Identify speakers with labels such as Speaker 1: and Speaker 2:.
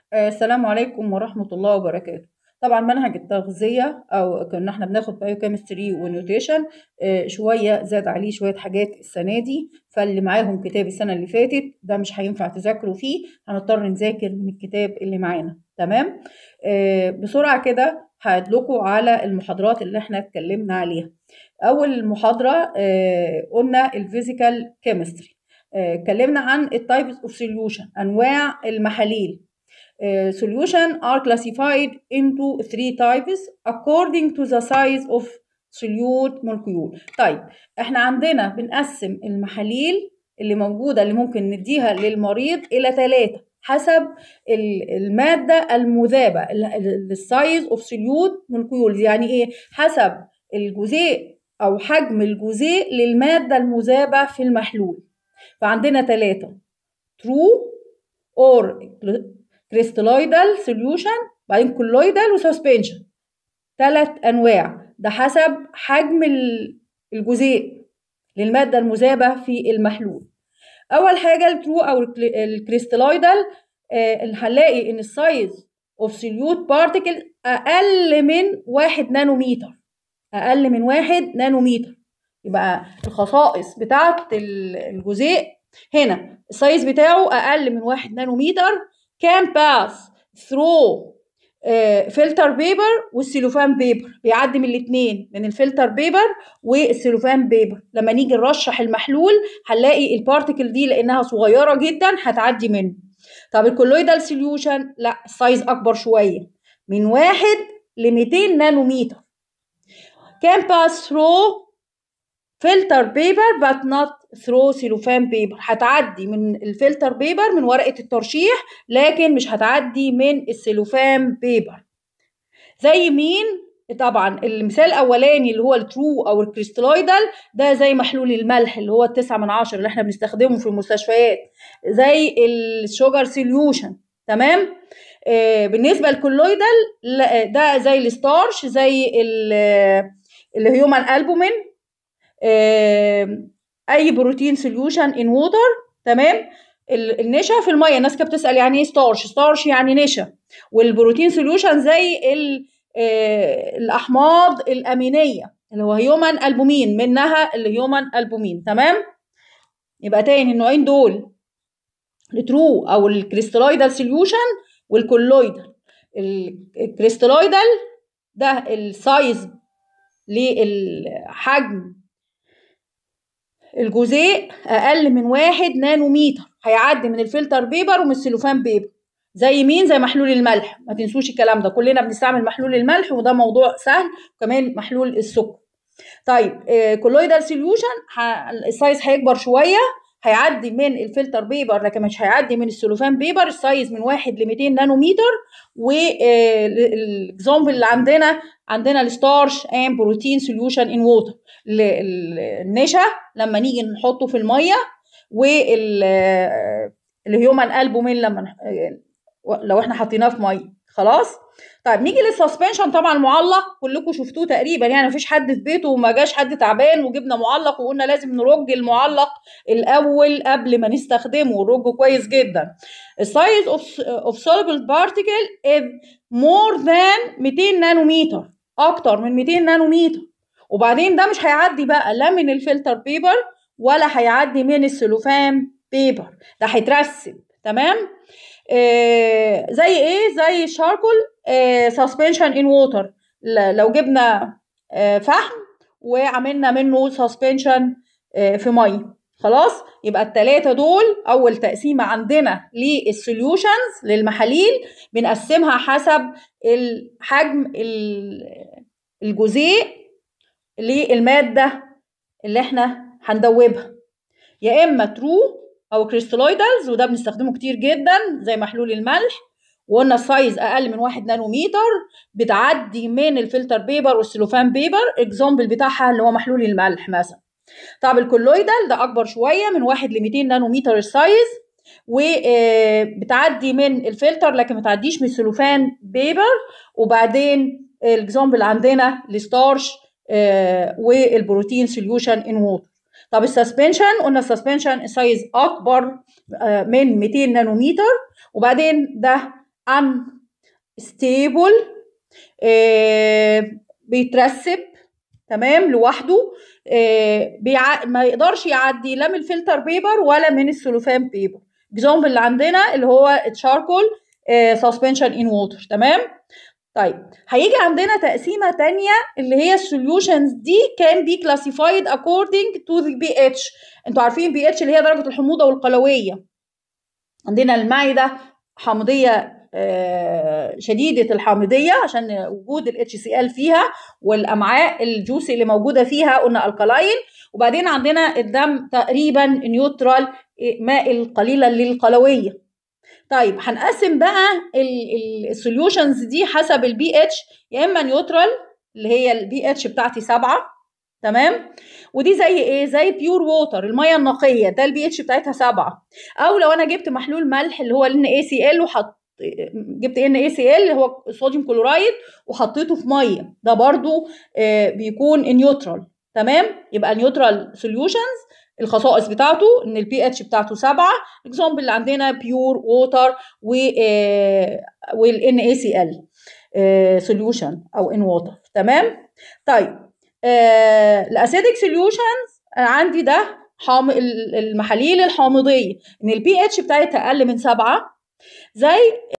Speaker 1: آه، السلام عليكم ورحمة الله وبركاته طبعا منهج التغذية أو كنا احنا بناخد بايوكيمستري ونيوتريشن آه، شوية زاد عليه شوية حاجات السنة دي فاللي معاهم كتاب السنة اللي فاتت ده مش هينفع تذاكروا فيه هنضطر نذاكر من الكتاب اللي معانا تمام آه، بسرعة كده هدلكوا على المحاضرات اللي احنا اتكلمنا عليها أول محاضرة آه، قلنا الفيزيكال كيمستري اتكلمنا عن التايبس اوف سوليوشن انواع المحاليل Uh, solution are classified into three types according to the size of solute molecule. طيب احنا عندنا بنقسم المحاليل اللي موجودة اللي ممكن نديها للمريض إلى ثلاثة حسب المادة المذابة السايز اوف solute molecules يعني ايه؟ حسب الجزيء أو حجم الجزيء للمادة المذابة في المحلول. فعندنا ثلاثة true or كريستالويدال سوليوشن بعدين كولويدال وسسبنشن ثلاث انواع ده حسب حجم الجزيء للماده المذابه في المحلول اول حاجه الترو او الكريستالويدال آه هنلاقي ان السايز اوف سوليوت بارتيكل اقل من واحد نانومتر اقل من واحد نانومتر يبقى الخصائص بتاعه الجزيء هنا السايز بتاعه اقل من واحد نانومتر can pass through فلتر بيبر والسيلوفان بيبر بيعدي من الاثنين من الفلتر بيبر والسيلوفان بيبر لما نيجي نرشح المحلول هنلاقي البارتيكل دي لانها صغيره جدا هتعدي منه طب الكولويدال سوليوشن لا السايز اكبر شويه من واحد ل 200 نانومتر can pass through فلتر بيبر but not ثرو سيلوفان بيبر هتعدي من الفلتر بيبر من ورقه الترشيح لكن مش هتعدي من السيلوفان بيبر زي مين طبعا المثال الاولاني اللي هو الترو او الكريستالويدال ده زي محلول الملح اللي هو التسعة من عشرة اللي احنا بنستخدمه في المستشفيات زي الشوجر سوليوشن تمام آه بالنسبه للكولويدال ده زي الستارش زي الهيومن البومين آه اي بروتين سوليوشن ان ووتر تمام النشا في الميه الناس كانت بتسال يعني ايه ستارش ستارش يعني نشا والبروتين سوليوشن زي آه الاحماض الامينيه اللي هو هيومن البومين منها الهيومن البومين تمام يبقى تاني النوعين دول الترو او الكريستالويدال سوليوشن والكولويدال الكريستالويدال ده السايز للحجم الجزيء اقل من واحد نانومتر هيعدي من الفلتر بيبر ومن السيلوفان بيبر زي مين زي محلول الملح ما تنسوش الكلام ده كلنا بنستعمل محلول الملح وده موضوع سهل وكمان محلول السكر طيب آه كولويدال سوليوشن السايز هيكبر شويه هيعدي من الفلتر بيبر لكن مش هيعدي من السلوفان بيبر السايز من 1 ل 200 نانومتر والاكزامبل اللي عندنا عندنا الستارش اند بروتين سوليوشن ان ووتر النشا لما نيجي نحطه في الميه والهيومن البومين لما لو احنا حطيناه في ميه خلاص طيب نيجي للسسبنشن طبعا معلق كلكم شفتوه تقريبا يعني مفيش حد في بيته وما جاش حد تعبان وجبنا معلق وقلنا لازم نرج المعلق الاول قبل ما نستخدمه نرجه كويس جدا السايز اوف اوف soluble particle is more than 200 نانومتر اكتر من 200 نانومتر وبعدين ده مش هيعدي بقى لا من الفلتر بيبر ولا هيعدي من السلوفان بيبر ده هيترسب تمام آه زي ايه زي الشاركول سسبنشن ان ووتر لو جبنا آه فحم وعملنا منه سسبنشن آه في ميه خلاص يبقى التلاتة دول اول تقسيمه عندنا للسوليوشنز للمحاليل بنقسمها حسب الحجم الجزيء للماده اللي احنا هندوبها يا اما ترو او كريستالويدالز وده بنستخدمه كتير جدا زي محلول الملح وقلنا السايز اقل من واحد نانومتر بتعدي من الفلتر بيبر والسلوفان بيبر اكزامبل بتاعها اللي هو محلول الملح مثلا طب الكولويدال ده اكبر شويه من واحد ل 200 نانومتر السايز وبتعدي من الفلتر لكن ما تعديش من السلوفان بيبر وبعدين الاكزامبل عندنا الستارش والبروتين سوليوشن ان ووتر طب السسبنشن قلنا السسبنشن سايز اكبر من 200 نانومتر وبعدين ده ان ستيبل بيترسب تمام لوحده آه بيع... ما يقدرش يعدي لا من الفلتر بيبر ولا من السلوفان بيبر اكزامبل اللي عندنا اللي هو الشاركول سسبنشن ان ووتر تمام طيب هيجي عندنا تقسيمه تانية اللي هي السوليوشنز دي كان بي كلاسيفايد according to the pH انتوا عارفين بي اتش اللي هي درجه الحموضه والقلويه عندنا المعده حامضيه آه شديده الحامضيه عشان وجود الاتش سي ال فيها والامعاء الجوسي اللي موجوده فيها قلنا الكلاين وبعدين عندنا الدم تقريبا نيوترال مائل قليلا للقلويه طيب هنقسم بقى السوليوشنز دي حسب البي اتش يا اما نيوترال اللي هي البي اتش بتاعتي سبعة تمام ودي زي ايه زي بيور ووتر الميه النقيه ده البي اتش بتاعتها سبعة او لو انا جبت محلول ملح اللي هو ان اي سي ال وحط جبت ان اي سي ال اللي هو صوديوم كلورايد وحطيته في ميه ده برضو آه بيكون نيوترال تمام يبقى نيوترال سوليوشنز الخصائص بتاعته ان البي اتش بتاعته سبعة اكزامبل اللي عندنا بيور ووتر و والان اي سي ال سوليوشن او ان ووتر تمام طيب آه الاسيدك سوليوشنز عندي ده حام المحاليل الحامضيه ان البي اتش بتاعتها اقل من سبعة زي